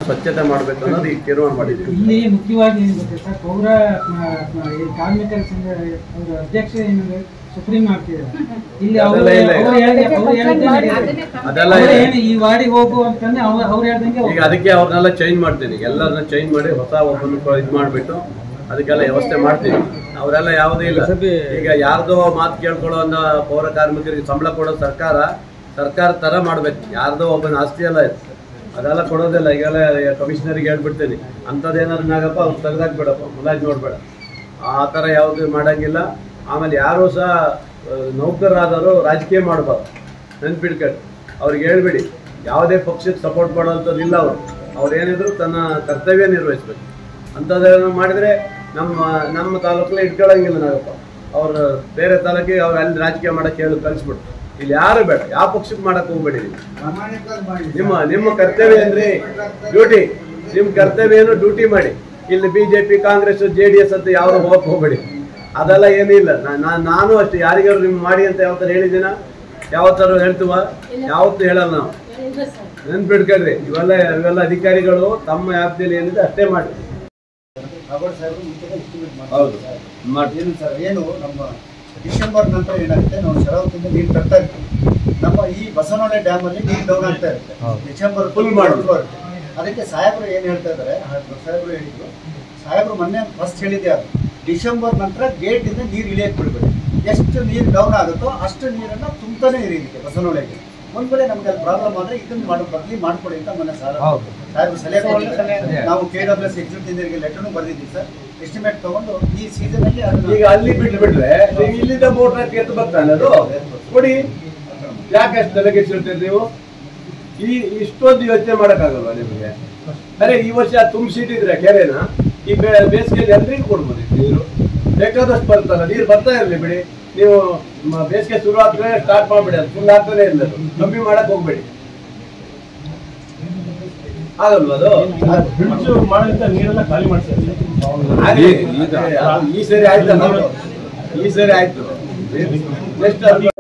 ಸ್ವಚ್ಛತೆ ಮಾಡ್ಬೇಕು ಅನ್ನೋದು ಈಗ ತೀರ್ಮಾನ ಮಾಡಿದ್ವಿ ಇಲ್ಲಿ ಮುಖ್ಯವಾಗಿ ಏನು ಗೊತ್ತಾ ಸರ್ ಪೌರ ಆ, ಆ, ಈ ಕಾರ್ಮಿಕರ ಸಂಘ ಅವರ ಅಧ್ಯಕ್ಷ ಏನಂದ್ರೆ ಸುಪ್ರೀಂ ಆಗ್ತಿದ್ದಾರೆ ಇಲ್ಲಿ ಅವರು ಅದೆಲ್ಲ ಇಲ್ಲ ಈಗ. ಅವ್ರು ಹೇಳಿದ ಅವ್ರು ಹೇಳಿದ್ದೇ ನಡೀತದೆ. ಅದೆಲ್ಲ ಅವ್ರು ಇದೆ. ಏನು ಈ ವಾರ್ಡಿಗೆ ಹೋಗು ಅಂತಂದ್ರೆ ಅವ್ರು ಅವ್ರು ಹೇಳ್ದಂಗೆ ಈಗ ಹೋಗ್ತಾರೆ. ಅದಕ್ಕೆ ಅವ್ರನ್ನೆಲ್ಲ ಚೇಂಜ್ ಮಾಡ್ತೀನಿ ಎಲ್ಲರನ್ನ ಚೇಂಜ್ ಮಾಡಿ ಹೊಸ ಒಬ್ಬನ ಇದು ಮಾಡಿಬಿಟ್ಟು ಅದಕ್ಕೆಲ್ಲ ವ್ಯವಸ್ಥೆ ಮಾಡ್ತೀವಿ ಅವರೆಲ್ಲ ಯಾವುದೇ ಇಲ್ಲ ಈಗ ಯಾರ್ದೋ ಮಾತು ಕೇಳ್ಕೊಳ್ಳೋ ಅನ್ನೋ ಪೌರ ಕಾರ್ಮಿಕರಿಗೆ ಸಂಬಳ ಕೊಡೋ ಸರ್ಕಾರ ಸರ್ಕಾರ ತರ ಮಾಡ್ಬೇಕು ಯಾರ್ದೋ ಒಬ್ಬನ ಆಸ್ತಿ ಎಲ್ಲ ಇದೆ ಅದೆಲ್ಲ ಕೊಡೋದಿಲ್ಲ ಈಗೆಲ್ಲ ಕಮಿಷನರಿಗೆ ಹೇಳ್ಬಿಡ್ತೀನಿ ಅಂಥದ್ದೇನಾದ್ರು ನಾಗಪ್ಪ ಅವ್ರು ತೆಗ್ದಾಕ್ಬೇಡಪ್ಪ ಮುಲಾಜ್ ನೋಡ್ಬೇಡ ಆ ಥರ ಯಾವುದು ಮಾಡಂಗಿಲ್ಲ ಆಮೇಲೆ ಯಾರು ಸಹ ಆ, ನೌಕರರಾದವರು ರಾಜಕೀಯ ಮಾಡಬಾರ್ದು ನೆನ್ಪಿಡ್ಕೊಳ್ಳಿ ಅವ್ರಿಗೆ ಹೇಳ್ಬಿಡಿ ಯಾವುದೇ ಪಕ್ಷಕ್ಕೆ ಸಪೋರ್ಟ್ ಮಾಡೋಂಥದ್ದು ಇಲ್ಲ ಅವರು ಅವ್ರು ಏನಿದ್ರು ತನ್ನ ಕರ್ತವ್ಯ ನಿರ್ವಹಿಸ್ಬೇಕು ಅಂಥದ್ದೇನೋ ಮಾಡಿದರೆ ನಮ್ಮ ನಮ್ಮ ತಾಲೂಕಲ್ಲಿ ಇಟ್ಕೊಳ್ಳಂಗಿಲ್ಲ ನಾಗಪ್ಪ ಅವ್ರು ಬೇರೆ ತಾಲೂಕಿಗೆ ಅವ್ರು ಅಲ್ಲಿ ರಾಜಕೀಯ ಮಾಡಕ್ಕೆ ಹೇಳಿ ಕಳಿಸ್ಬಿಟ್ಟು ಇಲ್ಲಿ ಯಾರು ಬೇಡ ಯಾವ ಪಕ್ಷಕ್ಕೆ ಮಾಡಕ್ಕೆ ಹೋಗ್ಬೇಡಿ ನೀವು ನಿಮ್ಮ ನಿಮ್ಮ ಕರ್ತವ್ಯ ಏನ್ರಿ ಡ್ಯೂಟಿ ನಿಮ್ಮ ಕರ್ತವ್ಯ ಏನು ಡ್ಯೂಟಿ ಮಾಡಿ ಇಲ್ಲಿ BJP Congress J D S ಅಂತ ಯಾರು ಹೋಗಕ್ ಹೋಗ್ಬೇಡಿ ಅದೆಲ್ಲ ಏನೂ ಇಲ್ಲ ನಾ- ನಾ- ನಾನು ಅಷ್ಟೇ ಯಾರಿಗಾರು ನಿಮ್ ಮಾಡಿ ಅಂತ ಯಾವತ್ತರ ಹೇಳಿದ್ದೀನ ಯಾವತ್ತಾರು ಹೇಳ್ತೀವ ಯಾವತ್ತೂ ಹೇಳಲ್ಲ ನಾವು ನೆನ್ಪಿಡ್ಕೊಳ್ರಿ ಇವೆಲ್ಲ ಇವೆಲ್ಲ ಅಧಿಕಾರಿಗಳು ತಮ್ಮ ವ್ಯಾಪ್ತಿಯಲ್ಲಿ ಏನಿದೆ ಅಷ್ಟೇ ಮಾಡಿ ಕಾಗೋಡು ಸಾಹೇಬರು ಮುಂಚೆನೇ estimate ಮಾಡ್ತಾರೆ. ಹೌದು ಮಾಡಿ ಏನು ಸರ್ ಏನು ನಮ್ಮ ಡಿಸೆಂಬರ್ ನಂತರ ಏನಾಗುತ್ತೆ ನಾವು ಶರಾವತಿಯಿಂದ ನೀರು ತರ್ತಾ ಇರ್ತೀವಿ ನಮ್ಮ ಈ ಬಸವನಹಳ್ಳಿ ಡ್ಯಾಮ್ ಅಲ್ಲಿ ನೀರು ಡೌನ್ ಆಗ್ತಾ ಇರುತ್ತೆ ಡಿಸೆಂಬರ್ Full ಮಾಡ್ಬೇಕು. ಬರುತ್ತೆ ಅದಕ್ಕೆ ಸಾಹೇಬರು ಏನು ಹೇಳ್ತಾ ಇದ್ದಾರೆ ಸಾಹೇಬರು ಹೇಳಿದ್ರು ಸಾಹೇಬರು ಮೊನ್ನೆ ಫಸ್ಟ್ ಹೇಳಿದ್ದೆ ಅದು ಡಿಸೆಂಬರ್ ನಂತರ ಗೇಟ್ ಇಂದ ನೀರು ಇಳಿಯಕ್ಕೆ ಬಿಡ್ಬೇಕು ಎಷ್ಟು ನೀರು ಡೌನ್ ಆಗುತ್ತೋ ಅಷ್ಟು ನೀರನ್ನ ತುಂಬ್ತಾನೆ ಇರಿ ಇದಕ್ಕೆ ಬಸವನಹಳ್ಳಿಗೆ ಒಂದ್ ವೇಳೆ ನಮ್ಗೆ ಅಲ್ಲಿ ಪ್ರಾಬ್ಲಮ್ ಆದ್ರೆ ಇದನ್ನ ಮಾಡೋ ಬದಲಿ ಮಾಡ್ಕೊಡಿ ಅಂತ ಮೊನ್ನೆ ಸಾರ್ ಸಾಹೇಬರು ಸಲಹೆ ಕೊಟ್ಟಿದ್ದಾರೆ. ನಾವು ಕೆ ಡಬ್ಲ್ಯೂ ಎಸ್ ಎಕ್ಸಿಕ್ಯೂಟಿವ್ ಲೆಟರ್ನು ಬರೆದಿದ್ದೀವಿ ಸರ್ ಎಸ್ಟಿಮೇಟ್ ತಗೊಂಡು ಈ ಸೀಸನ್ ಅಲ್ಲಿ ಅದನ್ನ ಈಗ ಅಲ್ಲಿ ಬಿಟ್ಟು ಬಿಟ್ರೆ ನೀವು ಇಲ್ಲಿಂದ ಮೋಟರ್ ಹಾಕಿ ಎತ್ತು ಬರ್ತಾನೆ ಅದು ಕೊಡಿ ಯಾಕೆ ಅಷ್ಟು ತಲೆಗೆಡ್ಸಿರ್ತೀರಿ ನೀವು ಈ ಇಷ್ಟೊಂದು ಯೋಚನೆ ಮಾಡೋಕ್ಕಾಗಲ್ವಾ ನಿಮಗೆ ಅರೆ ಈ ವರ್ಷ ತುಂಬಿಸಿಟ್ಟಿದ್ರೆ ಕೆರೆನ ಈ ಬೇ- ಬೇಸಿಗೆಯಲ್ಲಿ ಎಲ್ರಿಗೂ ಕೊಡ್ಬೋದು ಈ ನೀರು ಬೇಕಾದಷ್ಟು ಬರ್ತಲ್ಲ ನೀರು ಬರ್ತಾ ಇರಲಿ ಬಿಡಿ ನೀವು ಮ- ಬೇಸಿಗೆ ಶುರು ಆದ್ರೆ ಸ್ಟಾರ್ಟ್ ಮಾಡ್ಬಿಡಿ ಅದು ಫುಲ್ ಆಗ್ತಾನೆ ಇಲ್ಲ ಅದು ಕಮ್ಮಿ ಮಾಡಕ್ ಹೋಗ್ಬೇಡಿ ಆಗಲ್ವಾ ಅದು ಬ್ರಿಡ್ಜ್ ಮಾಡಿದ ನೀರೆಲ್ಲ ಖಾಲಿ ಮಾಡ್ತಾರೆ ಆಗ್ಲಿ. ಅದು ಈ ಸರಿ ಆಯ್ತಲ್ಲ ಈ ಸರಿ ಆಯ್ತು ನೆಕ್ಸ್ಟ್